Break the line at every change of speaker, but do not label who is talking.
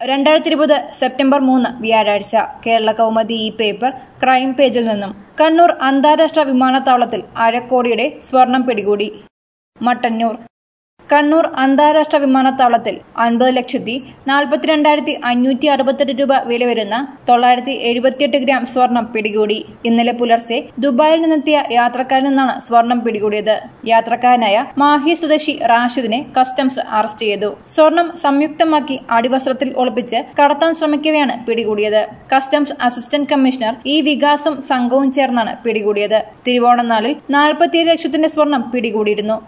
രണ്ടായിരത്തി ഇരുപത് സെപ്റ്റംബർ മൂന്ന് വ്യാഴാഴ്ച കേരള കൗമുദി ഈ പേപ്പർ ക്രൈം പേജിൽ നിന്നും കണ്ണൂർ അന്താരാഷ്ട്ര വിമാനത്താവളത്തിൽ അരക്കോടിയുടെ സ്വർണം പിടികൂടി മട്ടന്നൂർ കണ്ണൂർ അന്താരാഷ്ട്ര വിമാനത്താവളത്തിൽ അൻപത് ലക്ഷത്തി നാൽപ്പത്തിരണ്ടായിരത്തി അഞ്ഞൂറ്റി അറുപത്തെട്ട് രൂപ വില വരുന്ന തൊള്ളായിരത്തി എഴുപത്തിയെട്ട് ഗ്രാം സ്വർണം പിടികൂടി ഇന്നലെ പുലർച്ചെ ദുബായിൽ നിന്നെത്തിയ യാത്രക്കാരിൽ നിന്നാണ് സ്വർണം പിടികൂടിയത് യാത്രക്കാരനായ മാഹി സ്വദേശി റാഷിദിനെ കസ്റ്റംസ് അറസ്റ്റ് ചെയ്തു സ്വർണം സംയുക്തമാക്കി അടിവസ്ത്രത്തിൽ ഒളിപ്പിച്ച് കടത്താൻ ശ്രമിക്കവെയാണ് പിടികൂടിയത് കസ്റ്റംസ് അസിസ്റ്റന്റ് കമ്മീഷണർ ഇ വികാസും സംഘവും ചേർന്നാണ് പിടികൂടിയത് തിരുവോണനാളിൽ നാൽപ്പത്തിയേഴ് ലക്ഷത്തിന്റെ സ്വർണം പിടികൂടിയിരുന്നു